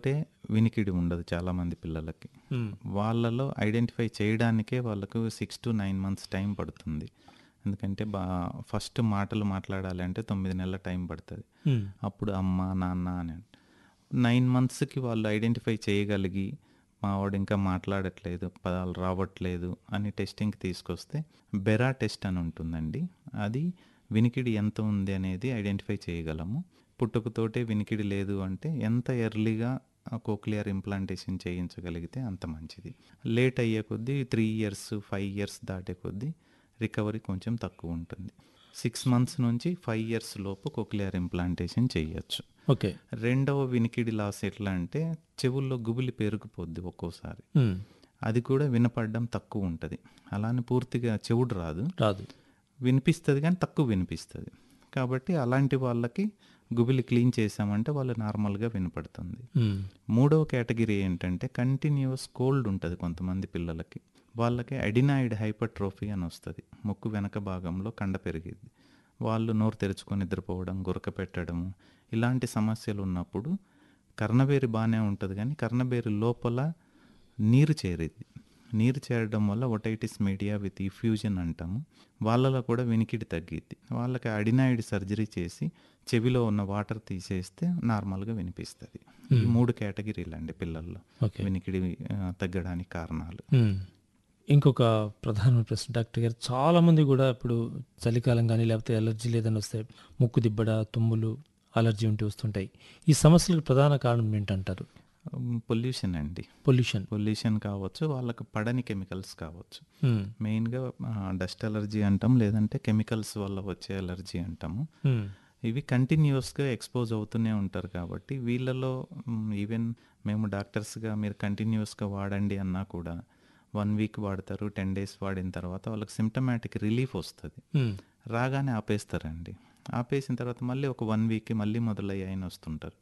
పుట్టుకతోటే వినికిడి ఉండదు చాలామంది పిల్లలకి వాళ్ళలో ఐడెంటిఫై చేయడానికే వాళ్ళకు six to nine months time పడుతుంది ఎందుకంటే బా ఫస్ట్ మాటలు మాట్లాడాలి అంటే తొమ్మిది నెలల టైం పడుతుంది అప్పుడు అమ్మ నాన్న అని నైన్ మంత్స్కి వాళ్ళు ఐడెంటిఫై చేయగలిగి మా వాడు ఇంకా మాట్లాడట్లేదు పదాలు రావట్లేదు అని టెస్టింగ్కి తీసుకొస్తే బెరా టెస్ట్ అని ఉంటుందండి అది వినికిడి ఎంత ఉంది అనేది ఐడెంటిఫై చేయగలము పుట్టుకతోటే వినికిడి లేదు అంటే ఎంత ఎర్లీగా కోక్లియర్ ఇంప్లాంటేషన్ చేయించగలిగితే అంత మంచిది లేట్ అయ్యే కొద్దీ త్రీ ఇయర్స్ ఫైవ్ ఇయర్స్ దాటే కొద్దీ రికవరీ కొంచెం తక్కువ ఉంటుంది సిక్స్ మంత్స్ నుంచి ఫైవ్ ఇయర్స్ లోపు కోక్లియర్ ఇంప్లాంటేషన్ చేయొచ్చు ఓకే రెండవ వినికిడి లాస్ ఎట్లా అంటే చెవుల్లో గుబులి పెరిగిపోద్ది ఒక్కోసారి అది కూడా వినపడడం తక్కువ ఉంటుంది అలానే పూర్తిగా చెవుడు రాదు రాదు వినిపిస్తుంది కానీ తక్కువ వినిపిస్తుంది కాబట్టి అలాంటి వాళ్ళకి గుబిలి క్లీన్ చేసామంటే వాళ్ళు నార్మల్గా వినపడుతుంది మ్మ్. మూడవ కేటగిరీ ఏంటంటే కంటిన్యూస్ కోల్డ్ ఉంటుంది కొంతమంది పిల్లలకి వాళ్ళకి అడినాయిడ్ హైపర్ట్రోఫీ అని వస్తుంది ముక్కు వెనక భాగంలో కండ పెరిగిద్ది వాళ్ళు నోరు తెరుచుకొని నిద్రపోవడం గురక పెట్టడము ఇలాంటి సమస్యలు ఉన్నప్పుడు కర్ణబేరి బాగానే ఉంటుంది కానీ కర్ణబేరి లోపల నీరు చేరిద్ది నీరు చేరడం వల్ల ఒటైటిస్ మీడియా విత్ ఇఫ్యూజన్ అంటాము వాళ్ళలో కూడా వినికిడి తగ్గిద్ది వాళ్ళకి అడినాయిడ్ సర్జరీ చేసి చెవిలో ఉన్న వాటర్ తీసేస్తే నార్మల్గా వినిపిస్తుంది ఈ మూడు కేటగిరీలు అండి పిల్లల్లో ఓకే వినికిడి ఆ, తగ్గడానికి కారణాలు మ్మ్. ఇంకొక ప్రధాన ప్రశ్న డాక్టర్ గారు చాలా మంది కూడా ఇప్పుడు చలికాలం కానీ లేకపోతే ఎలర్జీ లేదని వస్తే ముక్కు దిబ్బడ తుమ్ములు అలర్జీ ఉంటే వస్తుంటాయి ఈ సమస్యలకు ప్రధాన కారణం ఏంటంటారు పొల్యూషన్ అండి పొల్యూషన్ పొల్యూషన్ కావచ్చు వాళ్ళకి పడని కెమికల్స్ కావచ్చు మ్మ్. మెయిన్గా డస్ట్ అలర్జీ అంటాం లేదంటే కెమికల్స్ వల్ల వచ్చే అలర్జీ అంటాము మ్మ్. ఇవి కంటిన్యూస్గా ఎక్స్పోజ్ అవుతూనే ఉంటారు కాబట్టి వీళ్ళలో ఈవెన్ మేము డాక్టర్స్గా మీరు కంటిన్యూస్గా వాడండి అన్నా కూడా వన్ వీక్ వాడతారు టెన్ డేస్ వాడిన తర్వాత వాళ్ళకి సిమ్టమాటిక్ రిలీఫ్ వస్తుంది మ్మ్. రాగానే ఆపేస్తారండి ఆపేసిన తర్వాత మళ్ళీ ఒక వన్ వీక్కి మళ్ళీ మొదలయ్యాయని వస్తుంటారు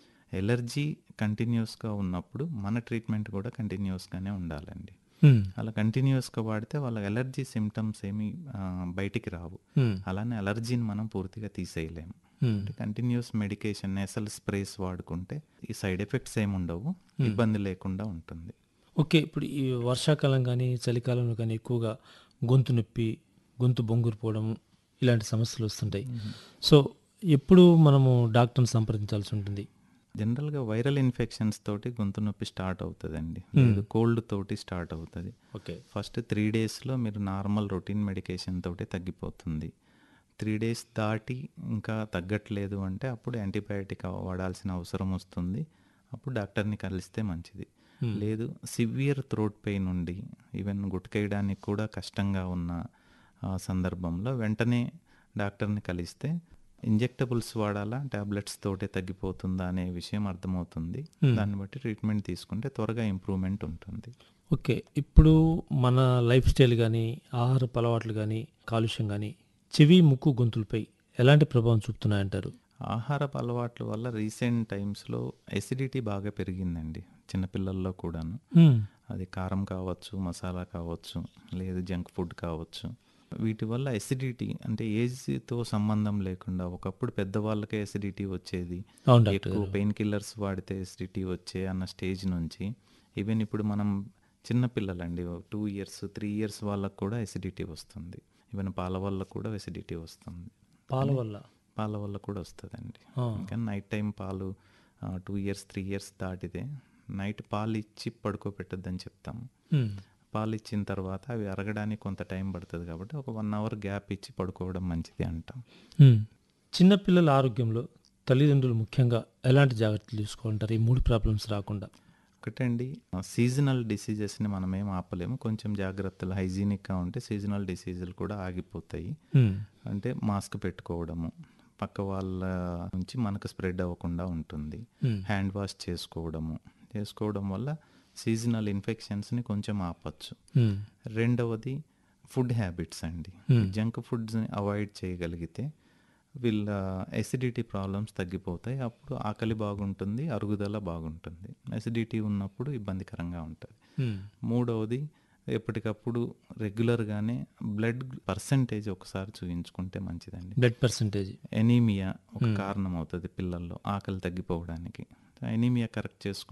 ఎలర్జీ కంటిన్యూస్గా ఉన్నప్పుడు మన ట్రీట్మెంట్ కూడా కంటిన్యూస్గానే ఉండాలండి మ్మ్. అలా కంటిన్యూస్గా వాడితే వాళ్ళ ఎలర్జీ సిమ్టమ్స్ ఏమీ ఆ, బయటికి రావు మ్మ్. అలానే అలర్జీని మనం పూర్తిగా తీసేయలేము మ్మ్. అంటే కంటిన్యూస్ మెడికేషన్ నేసల్ స్ప్రేస్ వాడుకుంటే ఈ సైడ్ ఎఫెక్ట్స్ ఏమి ఉండవు ఇబ్బంది లేకుండా ఉంటుంది ఓకే ఇప్పుడు ఈ వర్షాకాలం కానీ చలికాలంలో కానీ ఎక్కువగా గొంతు నొప్పి గొంతు బొంగురు పోవడం ఇలాంటి సమస్యలు వస్తుంటాయి సో ఎప్పుడు మనము డాక్టర్ని సంప్రదించాల్సి ఉంటుంది జనరల్గా వైరల్ ఇన్ఫెక్షన్స్ తోటి గొంతు నొప్పి స్టార్ట్ అవుతుందండి లేదు కోల్డ్ తోటి స్టార్ట్ అవుతుంది ఓకే ఫస్ట్ త్రీ డేస్లో మీరు నార్మల్ రొటీన్ మెడికేషన్ తోటి తగ్గిపోతుంది త్రీ డేస్ దాటి ఇంకా తగ్గట్లేదు అంటే అప్పుడు యాంటీబయాటిక్ వాడాల్సిన అవసరం వస్తుంది అప్పుడు డాక్టర్ని కలిస్తే మంచిది లేదు సివియర్ థ్రోట్ పెయిన్ ఉండి ఈవెన్ గుట్కేయడానికి కూడా కష్టంగా ఉన్న ఆ, సందర్భంలో వెంటనే డాక్టర్ని కలిస్తే ఇంజెక్టబుల్స్ వాడాలా టాబ్లెట్స్ తోటే తగ్గిపోతుందా అనే విషయం అర్థమవుతుంది దాన్ని బట్టి ట్రీట్మెంట్ తీసుకుంటే త్వరగా ఇంప్రూవ్మెంట్ ఉంటుంది ఓకే ఇప్పుడు మన లైఫ్ స్టైల్ కానీ ఆహారపు అలవాట్లు కానీ కాలుష్యం కానీ చెవి ముక్కు గొంతులపై ఎలాంటి ప్రభావం చూపుతున్నాయంటారు ఆహారపు అలవాట్ల వల్ల రీసెంట్ టైమ్స్లో ఎసిడిటీ బాగా పెరిగిందండి చిన్నపిల్లల్లో కూడాను మ్మ్. అది కారం కావచ్చు మసాలా కావచ్చు లేదు జంక్ ఫుడ్ కావచ్చు వీటి వల్ల ఎసిడిటీ అంటే ఏజ్తో సంబంధం లేకుండా ఒకప్పుడు పెద్దవాళ్ళకే ఎసిడిటీ వచ్చేది అవును డాక్టర్ ఎక్కువ పెయిన్ కిల్లర్స్ వాడితే ఎసిడిటీ వచ్చే అన్న స్టేజ్ నుంచి ఈవెన్ ఇప్పుడు మనం చిన్న పిల్లలండి టూ ఇయర్స్ త్రీ ఇయర్స్ వాళ్ళకు కూడా ఎసిడిటీ వస్తుంది ఈవెన్ పాల వల్ల కూడా ఎసిడిటీ వస్తుంది పాల వల్ల పాల వల్ల కూడా వస్తుందండి ఆ. ఇంకా నైట్ టైం పాలు టూ ఇయర్స్ త్రీ ఇయర్స్ దాటితే నైట్ పాలు ఇచ్చి పడుకోబెట్టద్దని చెప్తాము మ్మ్. పాలు ఇచ్చిన తర్వాత అవి అరగడానికి కొంత టైం పడుతుంది కాబట్టి ఒక వన్ అవర్ గ్యాప్ ఇచ్చి పడుకోవడం మంచిది అంటాం మ్మ్. చిన్నపిల్లల ఆరోగ్యంలో తల్లిదండ్రులు ముఖ్యంగా ఎలాంటి జాగ్రత్తలు తీసుకోవాలంటారు ఈ మూడు ప్రాబ్లమ్స్ రాకుండా ఒకటండి సీజనల్ డిసీజెస్ని మనం ఏం ఆపలేము కొంచెం జాగ్రత్తలు హైజీనిక్గా ఉంటే సీజనల్ డిసీజులు కూడా ఆగిపోతాయి మ్మ్. అంటే మాస్క్ పెట్టుకోవడము పక్క వాళ్ళ నుంచి మనకు స్ప్రెడ్ అవ్వకుండా ఉంటుంది మ్మ్. హ్యాండ్ వాష్ చేసుకోవడము చేసుకోవడం వల్ల సీజనల్ ఇన్ఫెక్షన్స్ని కొంచెం ఆపచ్చు మ్మ్. రెండవది ఫుడ్ హ్యాబిట్స్ అండి Hmm. జంక్ ఫుడ్స్ని అవాయిడ్ చేయగలిగితే వీళ్ళ ఎసిడిటీ ప్రాబ్లమ్స్ తగ్గిపోతాయి అప్పుడు ఆకలి బాగుంటుంది అరుగుదల బాగుంటుంది ఎసిడిటీ ఉన్నప్పుడు ఇబ్బందికరంగా ఉంటుంది మ్మ్. మూడవది ఎప్పటికప్పుడు రెగ్యులర్గానే బ్లడ్ పర్సంటేజ్ ఒకసారి చూయించుకుంటే మంచిదండి బ్లడ్ పర్సంటేజ్ ఎనీమియా ఒక కారణం అవుతుంది పిల్లల్లో ఆకలి తగ్గిపోవడానికి ఎనీమియా కరెక్ట్ చేసుకుంటే